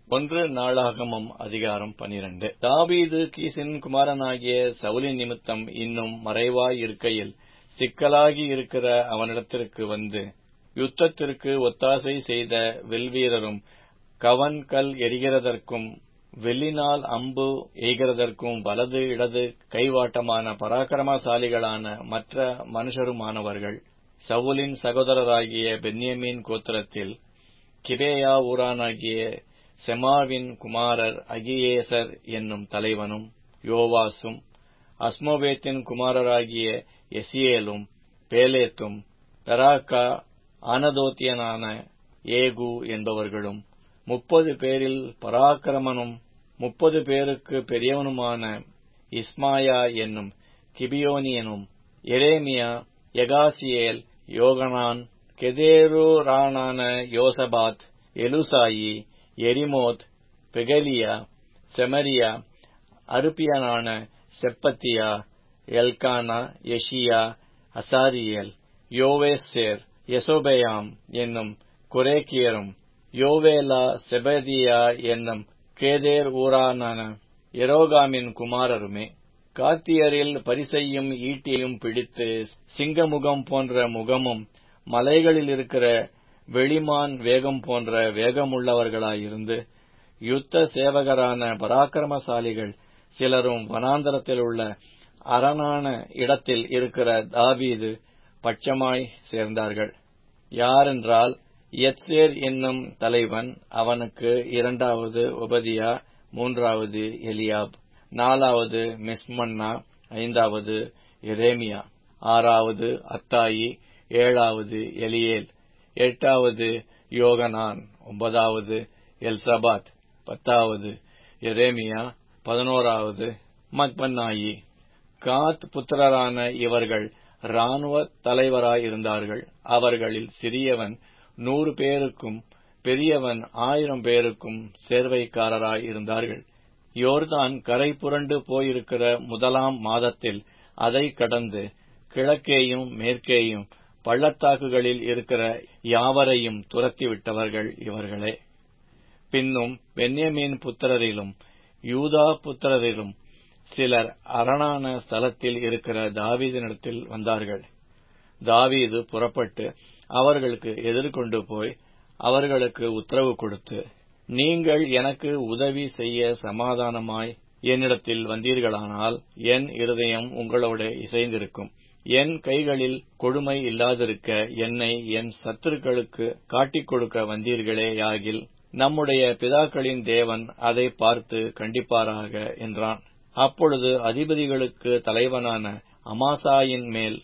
ஒன்று நாளாகமம் அதிகாரம் பனிரண்டு தாவீது கீசின் குமாரனாகிய சவுலின் நிமித்தம் இன்னும் மறைவாய் இருக்கையில் சிக்கலாகி இருக்கிற அவனிடத்திற்கு வந்து யுத்தத்திற்கு ஒத்தாசை செய்த வில்வீரரும் கவன் கல் எரிகிறதற்கும் வெள்ளினால் அம்பு எய்கிறதற்கும் வலது இடது கைவாட்டமான பராக்கிரமசாலிகளான மற்ற மனுஷருமானவர்கள் சவுலின் சகோதரராகிய பென்யமீன் கோத்திரத்தில் கிபேயா ஊரானாகிய செமாவின் குமாரர் அகியேசர் என்னும் தலைவனும் யோவாசும் அஸ்மோவேத்தின் குமாரராகிய எசியேலும் பேலேத்தும் பெராக்கா ஆனதோத்தியனான ஏகு என்பவர்களும் முப்பது பேரில் பராக்கிரமனும் முப்பது பேருக்கு பெரியவனுமான இஸ்மாயா என்னும் கிபியோனியனும் எரேமியா எகாசியேல் யோகனான் கெதேரூரானான யோசபாத் எலுசாயி எரிமோத் பெகலியா செமரியா அருப்பியனான செப்பத்தியா எல்கானா எஷியா அசாரியல் யோவேசேர் எசோபெயாம் என்னும் குரேக்கியரும் யோவேலா செபதியா என்னும் கேதேர் ஊரானான எரோகாமின் குமாரருமே காத்தியரில் பரிசையும் ஈட்டியையும் பிடித்து சிங்கமுகம் போன்ற முகமும் மலைகளில் இருக்கிற வெளிமான் வேகம் போன்ற வேகமுள்ளவர்களாயிருந்து யுத்த சேவகரான பராக்கிரமசாலிகள் சிலரும் வனாந்தரத்தில் உள்ள அரணான இடத்தில் இருக்கிற தாவீது பட்சமாய் சேர்ந்தார்கள் யாரென்றால் எத்சேர் என்னும் தலைவன் அவனுக்கு இரண்டாவது உபதியா மூன்றாவது எலியாப் நாலாவது மிஸ்மன்னா ஐந்தாவது எரேமியா ஆறாவது அத்தாயி ஏழாவது எலியேல் எட்டாவது யோகனான் ஒன்பதாவது எல்சபாத் பத்தாவது எரேமியா பதினோராவது மக்பன்னாயி காத் புத்திரரான இவர்கள் இராணுவ தலைவராயிருந்தார்கள் அவர்களில் சிறியவன் நூறு பேருக்கும் பெரியவன் ஆயிரம் பேருக்கும் சேர்வைக்காரராய் இருந்தார்கள் யோர்தான் கரை புரண்டு போயிருக்கிற முதலாம் மாதத்தில் அதை கடந்து கிழக்கேயும் மேற்கேயும் பள்ளத்தாக்குகளில் இருக்கிற யாவரையும் துரத்திவிட்டவர்கள் இவர்களே பின்னும் பென்யமீன் புத்திரரிலும் யூதா புத்திரரிலும் சிலர் அரணான ஸ்தலத்தில் இருக்கிற தாவீதினிடத்தில் வந்தார்கள் தாவீது புறப்பட்டு அவர்களுக்கு எதிர்கொண்டு போய் அவர்களுக்கு உத்தரவு கொடுத்து நீங்கள் எனக்கு உதவி செய்ய சமாதானமாய் என்னிடத்தில் வந்தீர்களானால் என் இருதயம் உங்களோட இசைந்திருக்கும் என் கைகளில் கொடுமை இல்லாதிருக்க என்னை என் சத்துருக்களுக்கு காட்டிக் கொடுக்க வந்தீர்களே யாகில் நம்முடைய பிதாக்களின் தேவன் அதை பார்த்து கண்டிப்பாராக என்றான் அப்பொழுது அதிபதிகளுக்கு தலைவனான அமாசாயின் மேல்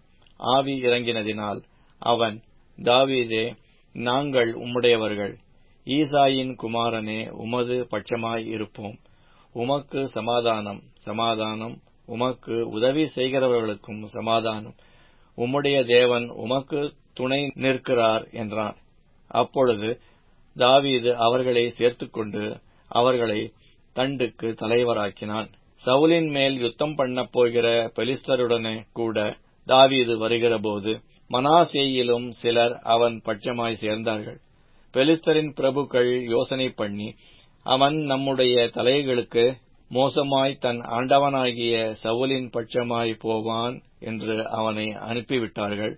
ஆவி இறங்கினதினால் அவன் தாவீதே நாங்கள் உம்முடையவர்கள் ஈசாயின் குமாரனே உமது பட்சமாய் இருப்போம் உமக்கு சமாதானம் சமாதானம் உமக்கு உதவி செய்கிறவர்களுக்கும் சமாதானம் உம்முடைய தேவன் உமக்கு துணை நிற்கிறார் என்றான் அப்பொழுது தாவீது அவர்களை சேர்த்துக்கொண்டு அவர்களை தண்டுக்கு தலைவராக்கினான் சவுலின் மேல் யுத்தம் பண்ணப் போகிற பெலிஸ்தருடனே கூட தாவீது வருகிறபோது மனாசேயிலும் சிலர் அவன் பட்சமாய் சேர்ந்தார்கள் பெலிஸ்தரின் பிரபுக்கள் யோசனை பண்ணி அவன் நம்முடைய தலைகளுக்கு மோசமாய் தன் ஆண்டவனாகிய சவுலின் பட்சமாய் போவான் என்று அவனை அனுப்பிவிட்டார்கள்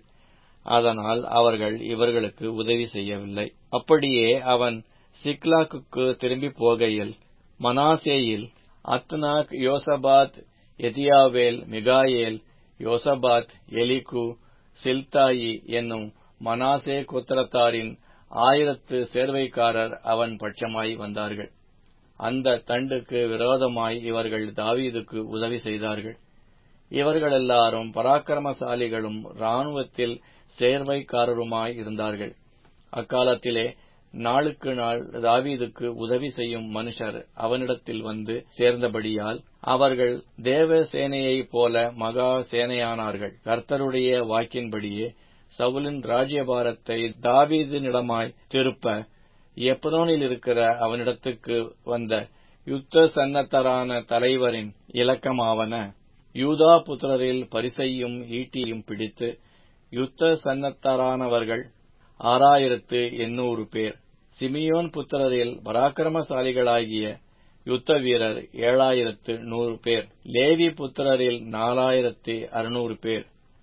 அதனால் அவர்கள் இவர்களுக்கு உதவி செய்யவில்லை அப்படியே அவன் சிக்லாக்குக்கு திரும்பி போகையில் மனாசேயில் அத்னாக் யோசபாத் எதியாவேல் மிகாயேல் யோசபாத் எலிகு சில்தாயி என்னும் மனாசே கோத்திரத்தாரின் ஆயிரத்து சேர்வைக்காரர் அவன் பட்சமாய் வந்தார்கள் அந்த தண்டுக்கு விரோதமாய் இவர்கள் தாவீதுக்கு உதவி செய்தார்கள் இவர்கள் எல்லாரும் பராக்கிரமசாலிகளும் இராணுவத்தில் சேர்வைக்காரருமாய் இருந்தார்கள் அக்காலத்திலே நாளுக்கு நாள் தாவீதுக்கு உதவி செய்யும் மனுஷர் அவனிடத்தில் வந்து சேர்ந்தபடியால் அவர்கள் தேவ சேனையைப் போல மகா சேனையானார்கள் கர்த்தருடைய வாக்கின்படியே சவுலின் ராஜ்யபாரத்தை தாவீதினிடமாய் திருப்ப எப்ரோனில் இருக்கிற அவனிடத்துக்கு வந்த யுத்த சன்னத்தரான தலைவரின் இலக்கமாவன யூதா புத்திரரில் பரிசையும் ஈட்டியும் பிடித்து யுத்த சன்னத்தரானவர்கள் ஆறாயிரத்து எண்ணூறு பேர் சிமியோன் புத்திரரில் பராக்கிரமசாலிகளாகிய யுத்த வீரர் ஏழாயிரத்து நூறு பேர் லேவி புத்திரரில் நாலாயிரத்தி அறுநூறு பேர்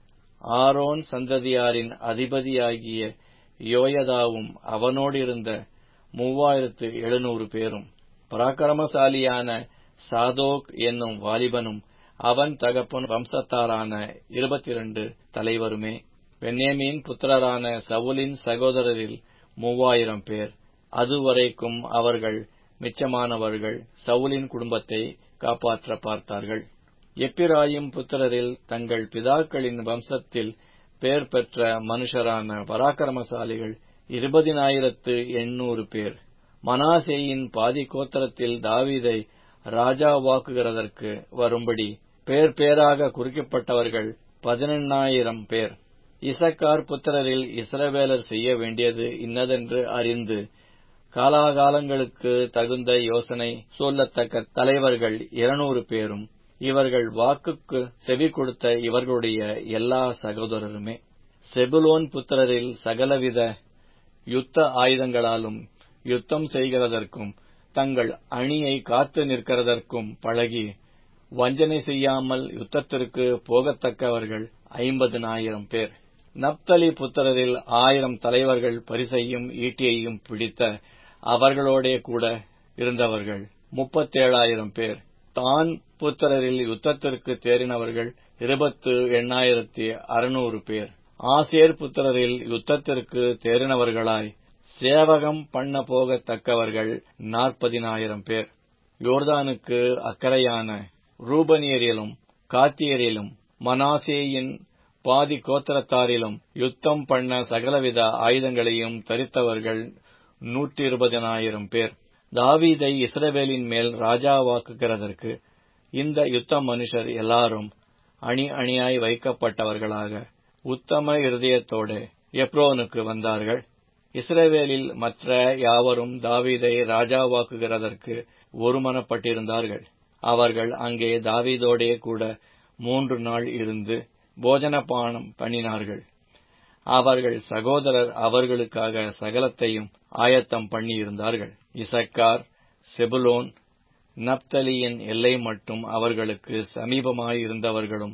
ஆரோன் சந்ததியாரின் அதிபதியாகிய யோயதாவும் அவனோடு இருந்த மூவாயிரத்து எழுநூறு பேரும் பராக்கிரமசாலியான சாதோக் என்னும் வாலிபனும் அவன் தகப்பன் வம்சத்தாரான இருபத்தி இரண்டு தலைவருமே பென்னேமின் புத்திரரான சவுலின் சகோதரரில் மூவாயிரம் பேர் அதுவரைக்கும் அவர்கள் மிச்சமானவர்கள் சவுலின் குடும்பத்தை காப்பாற்ற பார்த்தார்கள் எப்பிராயிம் புத்திரரில் தங்கள் பிதாக்களின் வம்சத்தில் பெயர் பெற்ற மனுஷரான பராக்கிரமசாலிகள் இருபதினாயிரத்து எண்ணூறு பேர் மனாசேயின் பாதி கோத்திரத்தில் தாவீதை ராஜாவாக்குகிறதற்கு வரும்படி பேர் பேராக குறிக்கப்பட்டவர்கள் பதினெண்ணாயிரம் பேர் இசக்கார் புத்திரரில் இஸ்ரவேலர் செய்ய வேண்டியது இன்னதென்று அறிந்து காலாகாலங்களுக்கு தகுந்த யோசனை சொல்லத்தக்க தலைவர்கள் இருநூறு பேரும் இவர்கள் வாக்குக்கு செவி கொடுத்த இவர்களுடைய எல்லா சகோதரருமே செபுலோன் புத்திரரில் சகலவித யுத்த ஆயுதங்களாலும் யுத்தம் செய்கிறதற்கும் தங்கள் அணியை காத்து நிற்கிறதற்கும் பழகி வஞ்சனை செய்யாமல் யுத்தத்திற்கு போகத்தக்கவர்கள் ஐம்பதினாயிரம் பேர் நப்தலி புத்திரரில் ஆயிரம் தலைவர்கள் பரிசையும் ஈட்டியையும் பிடித்த அவர்களோடே கூட இருந்தவர்கள் முப்பத்தேழாயிரம் பேர் தான் புத்திரரில் யுத்தத்திற்கு தேறினவர்கள் இருபத்து எண்ணாயிரத்தி அறுநூறு பேர் ஆசேர் புத்திரரில் யுத்தத்திற்கு தேறினவர்களாய் சேவகம் பண்ண போகத்தக்கவர்கள் நாற்பதினாயிரம் பேர் யோர்தானுக்கு அக்கறையான ரூபனியரிலும் காத்தியரிலும் மனாசேயின் பாதி கோத்திரத்தாரிலும் யுத்தம் பண்ண சகலவித ஆயுதங்களையும் தரித்தவர்கள் நூற்றி இருபதினாயிரம் பேர் தாவீதை இஸ்ரவேலின் மேல் ராஜாவாக்குகிறதற்கு இந்த யுத்த மனுஷர் எல்லாரும் அணி அணியாய் வைக்கப்பட்டவர்களாக உத்தம இருதயத்தோட எப்ரோனுக்கு வந்தார்கள் இஸ்ரவேலில் மற்ற யாவரும் தாவீதை ராஜாவாக்குகிறதற்கு ஒருமனப்பட்டிருந்தார்கள் அவர்கள் அங்கே தாவீதோடே கூட மூன்று நாள் இருந்து போஜனபானம் பண்ணினார்கள் அவர்கள் சகோதரர் அவர்களுக்காக சகலத்தையும் ஆயத்தம் பண்ணியிருந்தார்கள் இசக்கார் செபுலோன் நப்தலியின் எல்லை மட்டும் அவர்களுக்கு சமீபமாயிருந்தவர்களும்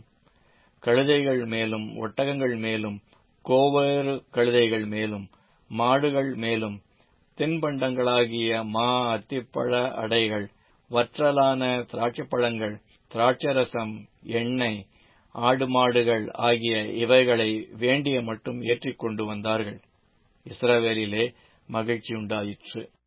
கழுதைகள் மேலும் ஒட்டகங்கள் மேலும் கோவேறு கழுதைகள் மேலும் மாடுகள் மேலும் தின்பண்டங்களாகிய மா அத்திப்பழ அடைகள் வற்றலான திராட்சைப்பழங்கள் திராட்சரசம் எண்ணெய் ஆடு மாடுகள் ஆகிய இவைகளை வேண்டிய மட்டும் ஏற்றிக் கொண்டு வந்தார்கள் இஸ்ரவேலிலே மகிழ்ச்சி உண்டாயிற்று